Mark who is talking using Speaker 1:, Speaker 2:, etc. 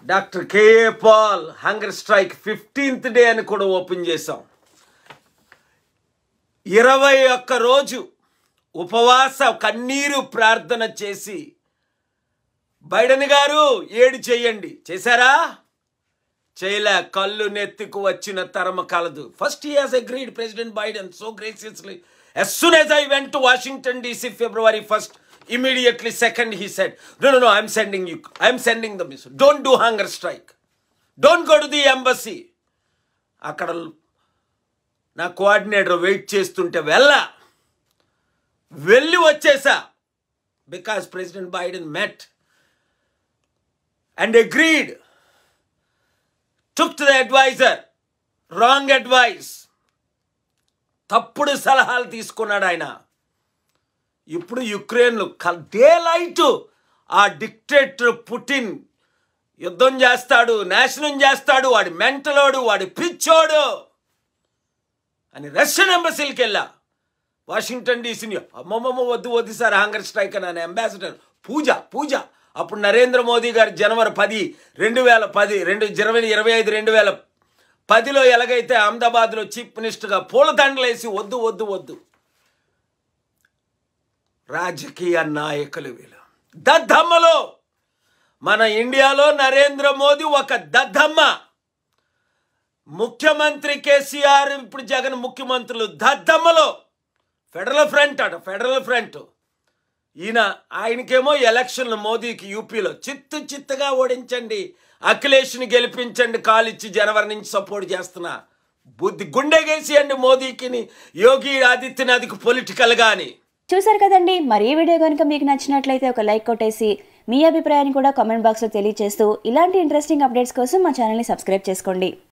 Speaker 1: Doctor K A Paul hunger strike fifteenth day అని కూడా open చేశాం ఇరవై ఒక్క రోజు ఉపవాస కన్నీరు ప్రార్థన చేసి బైడెన్ గారు ఏడు చేయండి చేశారా చేయలే కళ్ళు నెత్తికు వచ్చిన తరమ కలదు first he has agreed president Biden so graciously as soon as I went to Washington DC February 1st, immediately second he said, no, no, no, I'm sending you, I'm sending the message. Don't do hunger strike. Don't go to the embassy. అక్కడ నా coordinator wait చేస్తుంటే వెళ్ళా వెళ్ళి వచ్చేసా because president Biden met and agreed took to the adviser wrong advice తప్పుడు సలహాలు తీసుకున్నాడు ఆయన ఇప్పుడు యుక్రెయిన్లో డే లైట్ ఆ డిక్టేటర్ పుటిన్ యుద్ధం చేస్తాడు నాశనం చేస్తాడు వాడి మెంటలోడు వాడి పిచ్చోడు అని రష్యన్ ఎంబసీకి వెళ్ళా వాషింగ్టన్ డీసీని అమ్మమ్మమ్మ వద్దు వద్దు సార్ హంగర్ స్ట్రైక్ అని అంబాసిడర్ పూజ పూజ అప్పుడు నరేంద్ర మోదీ గారు జనవరి పది రెండు వేల పది రెండు ఇరవై ఇరవై ఐదు రెండు వేల పదిలో ఎలాగైతే అహ్మదాబాద్లో చీఫ్ మినిస్టర్గా పూలదండలేసి వద్దు వద్దు వద్దు రాజకీయ నాయకులు వీళ్ళు దద్దమ్మలో మన ఇండియాలో నరేంద్ర మోదీ ఒక దద్దమ్మ ముఖ్యమంత్రి కేసీఆర్ ఇప్పుడు జగన్ ముఖ్యమంత్రులు దద్దమ్మలో ఫెడరల్ ఫ్రంట్ అట ఫెడరల్ ఫ్రంట్ ఈయన ఆయనకేమో ఎలక్షన్లు మోదీకి యూపీలో చిత్తు చిత్తుగా ఓడించండి అఖిలేష్ని గెలిపించండి కాలిచ్చి జనవరి నుంచి సపోర్ట్ చేస్తున్నా బుద్ధి గుండెగేసియండి మోదీకి యోగి ఆదిత్యనాథ్కి పొలిటికల్ గాని
Speaker 2: చూసారు కదండి మరి ఈ వీడియో కనుక మీకు నచ్చినట్లయితే ఒక లైక్ కొట్టేసి మీ అభిప్రాయాన్ని కూడా కామెంట్ బాక్స్లో తెలియజేస్తూ ఇలాంటి ఇంట్రెస్టింగ్ అప్డేట్స్ కోసం మా ఛానల్ని సబ్స్క్రైబ్ చేసుకోండి